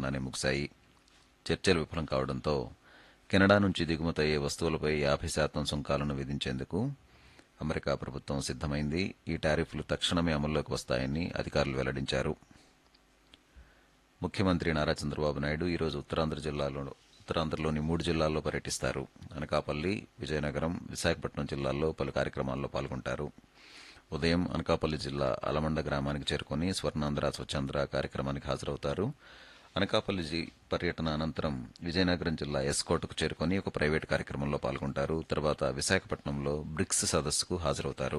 నిన్ననే ముగిశాయి చర్చలు విఫలం కావడంతో కెనడా నుంచి దిగుమతయ్యే వస్తువులపై యాభై శాతం సుంకాలను విధించేందుకు అమెరికా ప్రభుత్వం సిద్దమైంది ఈ టారిఫ్లు తక్షణమే అమల్లోకి వస్తాయని అధికారులు వెల్లడించారు ముఖ్యమంత్రి నారా చంద్రబాబు నాయుడు ఈరోజు ఉత్తరాంధ్ర జిల్లాలో ఉత్తరాంధ్రలోని మూడు జిల్లాల్లో పర్యటిస్తారు అనకాపల్లి విజయనగరం విశాఖపట్నం జిల్లాల్లో పలు కార్యక్రమాల్లో పాల్గొంటారు ఉదయం అనకాపల్లి జిల్లా అలమండ గ్రామానికి చేరుకుని స్వర్ణాంధ్ర స్వచ్ఛాంధ్ర కార్యక్రమానికి హాజరవుతారు అనకాపల్లి జి- పర్యటన అనంతరం విజయనగరం జిల్లా ఎస్కోట్కు చేరుకుని ఒక ప్రైవేట్ కార్యక్రమంలో పాల్గొంటారు తర్వాత విశాఖపట్నంలో బ్రిక్స్ సదస్సుకు హాజరవుతారు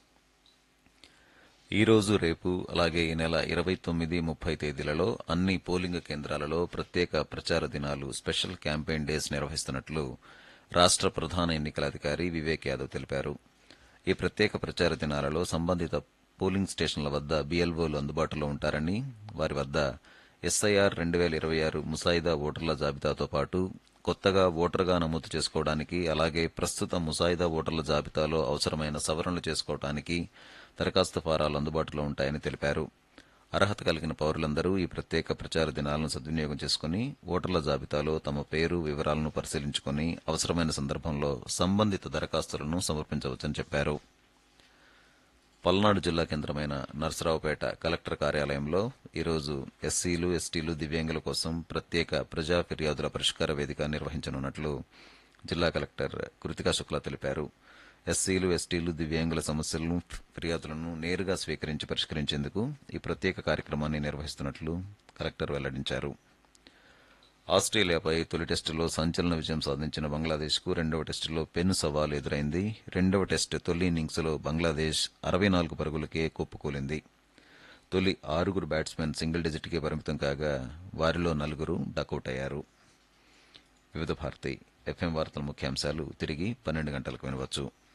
ఈ రోజు రేపు అలాగే ఈ నెల ఇరవై తొమ్మిది ముప్పై తేదీలలో అన్ని పోలింగ్ కేంద్రాలలో ప్రత్యేక ప్రచార దినాలు స్పెషల్ క్యాంపెయిన్ డేస్ నిర్వహిస్తున్నట్లు రాష్ట్ర ప్రధాన ఎన్నికల అధికారి వివేక్ యాదవ్ తెలిపారు ఈ ప్రత్యేక ప్రచార దినాలలో సంబంధిత పోలింగ్ స్టేషన్ల వద్ద బీఎల్ఓలు అందుబాటులో ఉంటారని వారి వద్ద ఎస్ఐఆర్ రెండు వేల ఇరవై ఆరు ముసాయిదా ఓటర్ల జాబితాతో పాటు కొత్తగా ఓటరుగా నమోదు చేసుకోవడానికి అలాగే ప్రస్తుత ముసాయిదా ఓటర్ల జాబితాలో అవసరమైన సవరణలు చేసుకోవడానికి దరఖాస్తు ఫారాలు అందుబాటులో ఉంటాయని తెలిపారు అర్హత కలిగిన పౌరులందరూ ఈ ప్రత్యేక ప్రచార దినాలను సద్వినియోగం చేసుకుని ఓటర్ల జాబితాలో తమ పేరు వివరాలను పరిశీలించుకుని అవసరమైన సందర్భంలో సంబంధిత దరఖాస్తులను సమర్పించవచ్చని చెప్పారు పల్నాడు జిల్లా కేంద్రమైన నర్సరావుపేట కలెక్టర్ కార్యాలయంలో ఈరోజు ఎస్సీలు ఎస్టీలు దివ్యాంగుల కోసం ప్రత్యేక ప్రజా ఫిర్యాదుల పరిష్కార వేదిక నిర్వహించనున్నట్లు జిల్లా కలెక్టర్ కృతికా శుక్లా తెలిపారు ఎస్సీలు ఎస్టీలు దివ్యాంగుల సమస్యలను ఫిర్యాదులను నేరుగా స్వీకరించి పరిష్కరించేందుకు ఈ ప్రత్యేక కార్యక్రమాన్ని నిర్వహిస్తున్నట్లు కలెక్టర్ వెల్లడించారు ఆస్ట్రేలియాపై తొలి టెస్టులో సంచలన విజయం సాధించిన బంగ్లాదేశ్కు రెండవ టెస్టులో పెను సవాల్ ఎదురైంది రెండవ టెస్టు తొలి ఇన్నింగ్స్లో బంగ్లాదేశ్ అరవై నాలుగు పరుగులకే కుప్పకూలింది తొలి ఆరుగురు బ్యాట్స్మెన్ సింగిల్ డిజిట్కే పరిమితం కాగా వారిలో నలుగురు డకౌట్ అయ్యారు వివిధ భారతి ఎఫ్ఎం వార్తల ముఖ్యాంశాలు తిరిగి పన్నెండు గంటలకు వినవచ్చు